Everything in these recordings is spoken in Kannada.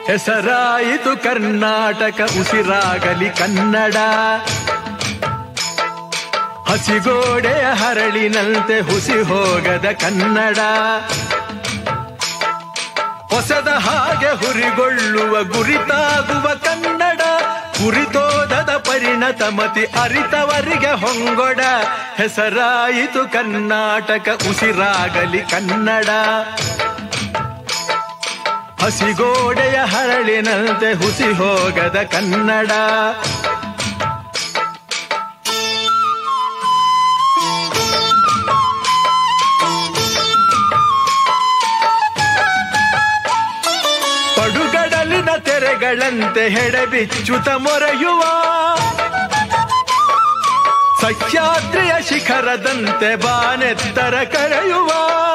ಹೆಸರಾಯಿತು ಕರ್ನಾಟಕ ಉಸಿರಾಗಲಿ ಕನ್ನಡ ಹಸಿಗೋಡೆಯ ಹರಳಿನಂತೆ ಹುಸಿ ಹೋಗದ ಕನ್ನಡ ಹೊಸದ ಹಾಗೆ ಹುರಿಗೊಳ್ಳುವ ಗುರಿತಾಗುವ ಕನ್ನಡ ಕುರಿತೋದದ ಪರಿಣತ ಮತಿ ಅರಿತವರಿಗೆ ಹೊಂಗೊಡ ಹೆಸರಾಯಿತು ಕರ್ನಾಟಕ ಉಸಿರಾಗಲಿ ಕನ್ನಡ ಹಸಿಗೋಡೆಯ ಹರಳಿನಂತೆ ಹುಸಿ ಹೋಗದ ಕನ್ನಡ ಪಡುಗಡಲಿನ ತೆರೆಗಳಂತೆ ಹೆಡೆಬಿಚ್ಚುತ ಮೊರೆಯುವ ಸಹ್ಯಾದ್ರಿಯ ಶಿಖರದಂತೆ ಬಾನೆತ್ತರ ಕರೆಯುವ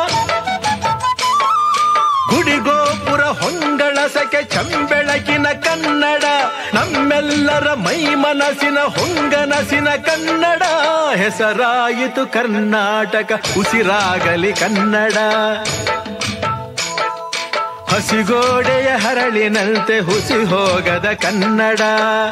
ಗುಡಿಗೋಪುರ ಹೊಂಗಳಸಕೆ ಚಂಬೆಳಕಿನ ಕನ್ನಡ ನಮ್ಮೆಲ್ಲರ ಮೈ ಮನಸ್ಸಿನ ಹೊಂಗನಸಿನ ಕನ್ನಡ ಹೆಸರಾಯಿತು ಕರ್ನಾಟಕ ಉಸಿರಾಗಲಿ ಕನ್ನಡ ಹಸಿಗೋಡೆಯ ಹರಳಿನಂತೆ ಹುಸಿ ಹೋಗದ ಕನ್ನಡ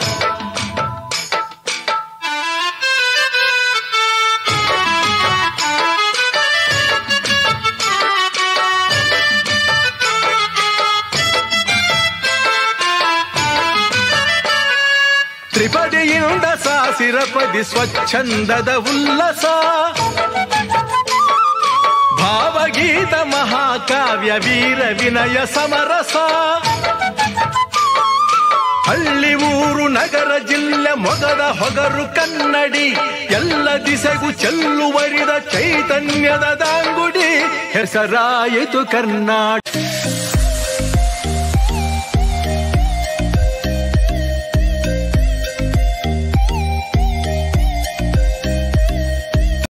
ತ್ರಿಪದಿಯಿಂದ ಸಾಸಿರಪದಿ ಸ್ವಚ್ಛಂದದ ಉಲ್ಲಸ ಭಾವಗೀತ ಮಹಾಕಾವ್ಯ ವೀರ ವಿನಯ ಸಮರಸ ಹಳ್ಳಿ ಊರು ನಗರ ಜಿಲ್ಲೆ ಮೊಗದ ಹೊಗರು ಕನ್ನಡಿ ಎಲ್ಲ ದಿಸೆಗೂ ಚೆಲ್ಲುವರಿದ ಚೈತನ್ಯದ ದಾಂಗುಡಿ ಹೆಸರಾಯಿತು ಕರ್ನಾಟಕ